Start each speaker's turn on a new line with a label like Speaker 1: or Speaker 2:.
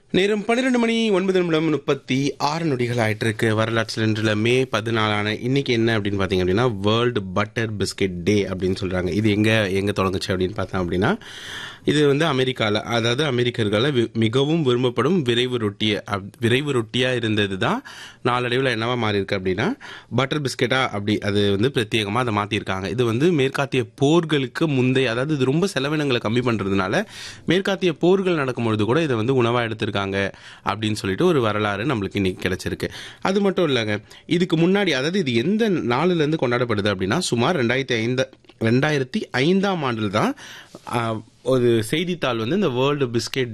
Speaker 1: நேரம் பன்னிரெண்டு மணி ஒன்பது நிமிடம் முப்பத்தி ஆறு நொடிகள் ஆயிட்டு இருக்கு வரலாற்று சென்றுல மே பதினாலான இன்னைக்கு என்ன அப்படின்னு பாத்தீங்க அப்படின்னா வேர்ல்டு பட்டர் பிஸ்கெட் டே அப்படின்னு சொல்றாங்க இது எங்க எங்க தொடங்குச்சு அப்படின்னு பார்த்தோம் அப்படின்னா இது வந்து அமெரிக்கால அதாவது அமெரிக்கர்களால் வி- மிகவும் விரும்பப்படும் விரைவு ரொட்டிய அப்- விரைவு ரொட்டியா இருந்தது தான் நாளடைவில் என்னவா மாறி இருக்கு அப்படின்னா பட்டர் பிஸ்கெட்டா அப்படி அது வந்து பிரத்யேகமா அதை மாத்திருக்காங்க இது வந்து மேற்காத்திய போர்களுக்கு முந்தைய அதாவது இது ரொம்ப செலவினங்களை கம்மி பண்றதுனால மேற்காத்திய போர்கள் நடக்கும்பொழுது கூட இதை வந்து உணவா எடுத்திருக்காங்க அப்படின்னு சொல்லிட்டு ஒரு வரலாறு நம்மளுக்கு இன்னைக்கு கிடைச்சிருக்கு அது மட்டும் இல்லைங்க இதுக்கு முன்னாடி அதாவது இது எந்த நாளுல இருந்து கொண்டாடப்படுது அப்படின்னா சுமார் ரெண்டாயிரத்தி ஐந்து ரெண்டாயிரத்தி ஐந்தாம் ஆண்டில் தான் ஆஹ், ஒரு செய்தித்தாள் வந்து இந்த வேர்ல்டு பிஸ்கெட்